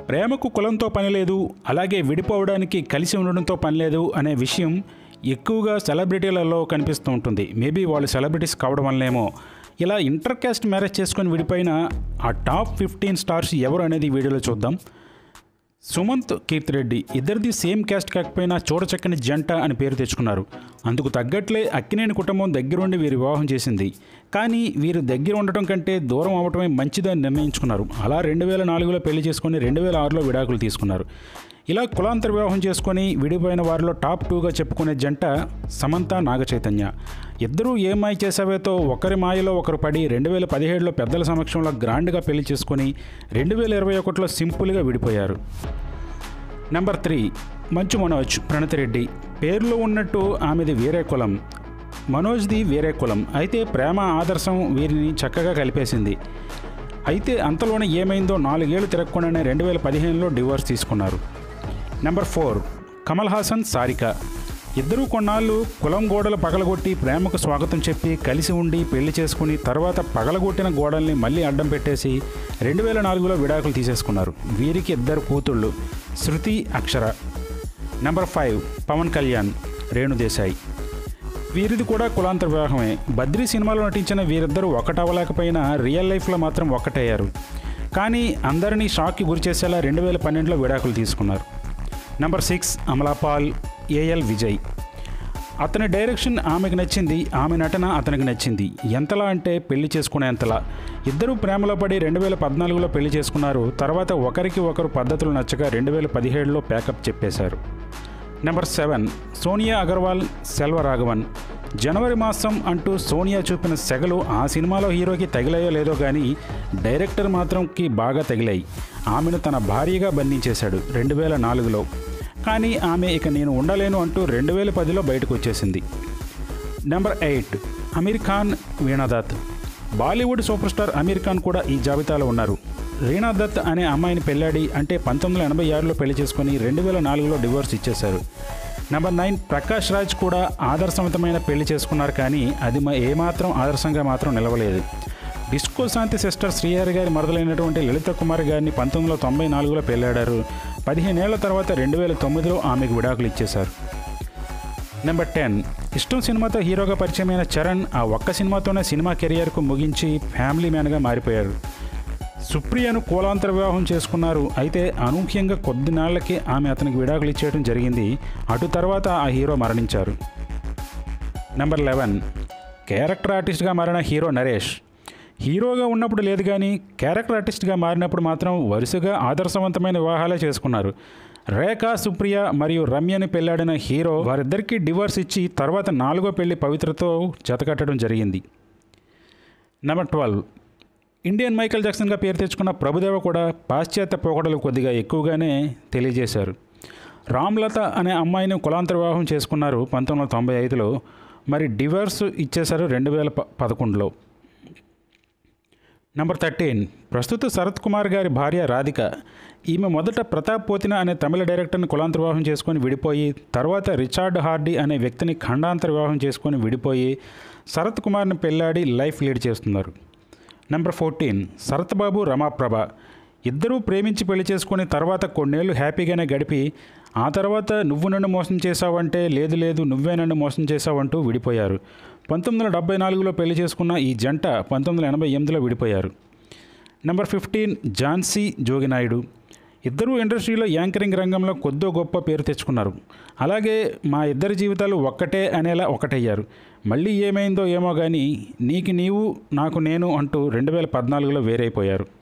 ప్రేమకు కులంతో పని లేదు అలాగే విడిపోవడానికి కలిసి ఉండడంతో పని లేదు అనే విషయం ఎక్కువగా సెలబ్రిటీలలో కనిపిస్తూ ఉంటుంది మేబీ వాళ్ళు సెలబ్రిటీస్ కావడం వల్లనేమో ఇలా ఇంటర్ కాస్ట్ మ్యారేజ్ చేసుకొని విడిపోయిన ఆ టాప్ ఫిఫ్టీన్ స్టార్స్ ఎవరు అనేది ఈ వీడియోలో చూద్దాం సుమంత్ కీర్తిరెడ్డి ఇద్దరిది సేమ్ క్యాస్ట్ కాకపోయినా చూడచక్కని జంట అని పేరు తెచ్చుకున్నారు అందుకు తగ్గట్లే అక్కినేని కుటుంబం దగ్గరుండి వీరి వివాహం చేసింది కానీ వీరు దగ్గర ఉండటం కంటే దూరం అవటమే మంచిదని నిర్ణయించుకున్నారు అలా రెండు వేల నాలుగులో పెళ్లి చేసుకొని రెండు వేల ఆరులో విడాకులు తీసుకున్నారు ఇలా కులాంతర వివాహం చేసుకొని విడిపోయిన వారిలో టాప్ టూగా చెప్పుకునే జంట సమంత నాగ చైతన్య ఇద్దరూ ఏ మాయ చేసావేతో ఒకరి మాయలో ఒకరు పడి రెండు వేల పదిహేడులో పెద్దల సమక్షంలో గ్రాండ్గా పెళ్లి చేసుకొని రెండు వేల ఇరవై ఒకటిలో సింపుల్గా విడిపోయారు నెంబర్ త్రీ మంచు మనోజ్ ప్రణతిరెడ్డి పేరులో ఉన్నట్టు ఆమెది వేరే కులం మనోజ్ది వేరే కులం అయితే ప్రేమ ఆదర్శం వీరిని చక్కగా కలిపేసింది అయితే అంతలోనే ఏమైందో నాలుగేళ్లు తిరగకుండానే రెండు వేల పదిహేనులో డివోర్స్ తీసుకున్నారు నెంబర్ ఫోర్ కమల్ హాసన్ సారిక ఇద్దరూ కొన్నాళ్ళు కులం గోడలు పగలగొట్టి ప్రేమకు స్వాగతం చెప్పి కలిసి ఉండి పెళ్లి చేసుకుని తర్వాత పగలగొట్టిన గోడల్ని మళ్ళీ అడ్డం పెట్టేసి రెండు వేల నాలుగులో విడాకులు తీసేసుకున్నారు వీరికి ఇద్దరు కూతుళ్ళు శృతి అక్షర నెంబర్ ఫైవ్ పవన్ కళ్యాణ్ రేణుదేశాయ్ వీరిది కూడా కులాంతర వివాహమే బద్రీ సినిమాలో నటించిన వీరిద్దరూ ఒకటవ్వలేకపోయినా రియల్ లైఫ్లో మాత్రం ఒక్కటయ్యారు కానీ అందరినీ షాక్కి గురిచేసేలా రెండు వేల పన్నెండులో విడాకులు తీసుకున్నారు number six Amala Paul AL Vijay అతని డైరెక్షన్ ఆమెకు నచ్చింది ఆమె నటన అతనికి నచ్చింది ఎంతలా అంటే పెళ్లి చేసుకునేంతలా ఇద్దరూ ప్రేమలో పడి రెండు వేల పద్నాలుగులో పెళ్లి చేసుకున్నారు తర్వాత ఒకరికి ఒకరు పద్ధతులు నచ్చగా రెండు వేల పదిహేడులో ప్యాకప్ చెప్పేశారు నెంబర్ సెవెన్ సోనియా అగర్వాల్ సెల్వరాఘవన్ జనవరి మాసం అంటూ సోనియా చూపిన సెగలు ఆ సినిమాలో హీరోకి తగిలాయో లేదో కానీ డైరెక్టర్ మాత్రంకి బాగా తగిలాయి ఆమెను తన భార్యగా బంధించేశాడు రెండు వేల నాలుగులో కానీ ఆమె ఇక నేను ఉండలేను అంటూ రెండు వేల పదిలో బయటకు వచ్చేసింది number eight Aamir Khan Veena Dutt Bollywood superstar Aamir Khan కూడా ఈ జాబితాలో ఉన్నారు రీనా దత్ అనే అమ్మాయిని పెళ్ళాడి అంటే పంతొమ్మిది వందల ఎనభై ఆరులో పెళ్లి చేసుకొని రెండు వేల నాలుగులో డివోర్స్ ఇచ్చేశారు నెంబర్ నైన్ ప్రకాష్ రాజ్ కూడా ఆదర్శవంతమైన పెళ్లి చేసుకున్నారు కానీ అది మా ఏమాత్రం ఆదర్శంగా మాత్రం నిలవలేదు డిస్కో శాంతి సిస్టర్ శ్రీహరి గారి మరదలైనటువంటి లలిత కుమార్ గారిని పంతొమ్మిది వందల తొంభై నాలుగులో పెళ్ళాడారు పదిహేనేళ్ల తర్వాత రెండు వేల తొమ్మిదిలో ఆమెకు విడాకులు ఇచ్చేశారు నెంబర్ టెన్ ఇష్టం సినిమాతో హీరోగా పరిచయమైన చరణ్ ఆ ఒక్క సినిమాతోనే సినిమా కెరియర్కు ముగించి ఫ్యామిలీ మ్యాన్గా మారిపోయారు సుప్రియను కులాంతర వివాహం చేసుకున్నారు అయితే అనూహ్యంగా కొద్ది నాళ్లకి ఆమె అతనికి విడాకులు ఇచ్చేయడం జరిగింది అటు తర్వాత ఆ హీరో మరణించారు నెంబర్ లెవెన్ క్యారెక్టర్ ఆర్టిస్ట్గా మారిన హీరో నరేష్ హీరోగా ఉన్నప్పుడు లేదు కానీ క్యారెక్టర్ ఆర్టిస్ట్గా మారినప్పుడు మాత్రం వరుసగా ఆదర్శవంతమైన వివాహాలే చేసుకున్నారు రేఖ సుప్రియ మరియు రమ్యని పెళ్లాడిన హీరో వారిద్దరికీ డివోర్స్ ఇచ్చి తర్వాత నాలుగో పెళ్లి పవిత్రతో జతకట్టడం జరిగింది నెంబర్ ట్వెల్వ్ ఇండియన్ మైకేల్ జాక్సన్గా పేరు తెచ్చుకున్న ప్రభుదేవ కూడా పాశ్చాత్య పోకడలు కొద్దిగా ఎక్కువగానే తెలియజేశారు రామ్లత అనే అమ్మాయిని కులాంతర వివాహం చేసుకున్నారు పంతొమ్మిది వందల తొంభై ఐదులో మరి డివోర్స్ ఇచ్చేశారు రెండు వేల ప పదకొండులో నెంబర్ థర్టీన్ ప్రస్తుత శరత్ కుమార్ గారి భార్య రాధిక ఈమె మొదట ప్రతాప్ పోతిన అనే తమిళ డైరెక్టర్ని కులాంతర వివాహం చేసుకొని విడిపోయి తర్వాత రిచార్డ్ హార్డీ అనే వ్యక్తిని ఖండాంతర వివాహం చేసుకొని విడిపోయి శరత్ కుమార్ని పెళ్ళాడి లైఫ్ లీడ్ చేస్తున్నారు నెంబర్ ఫోర్టీన్ శరత్ బాబు రమాప్రభ ఇద్దరూ ప్రేమించి పెళ్లి చేసుకుని తర్వాత కొన్నేళ్ళు హ్యాపీగానే గడిపి ఆ తర్వాత నువ్వు నన్ను మోసం చేశావంటే లేదు లేదు నువ్వే నన్ను మోసం చేశావంటూ విడిపోయారు పంతొమ్మిది వందల డెబ్బై నాలుగులో పెళ్లి చేసుకున్న ఈ జంట పంతొమ్మిది వందల ఎనభై ఎనిమిదిలో విడిపోయారు నెంబర్ ఫిఫ్టీన్ ఝాన్సీ జోగినాయుడు ఇద్దరూ ఇండస్ట్రీలో యాంకరింగ్ రంగంలో కొద్దో గొప్ప పేరు తెచ్చుకున్నారు అలాగే మా ఇద్దరి జీవితాలు ఒక్కటే అనేలా ఒకటయ్యారు మళ్ళీ ఏమైందో ఏమో కానీ నీకు నీవు నాకు నేను అంటూ రెండు వేల పద్నాలుగులో వేరైపోయారు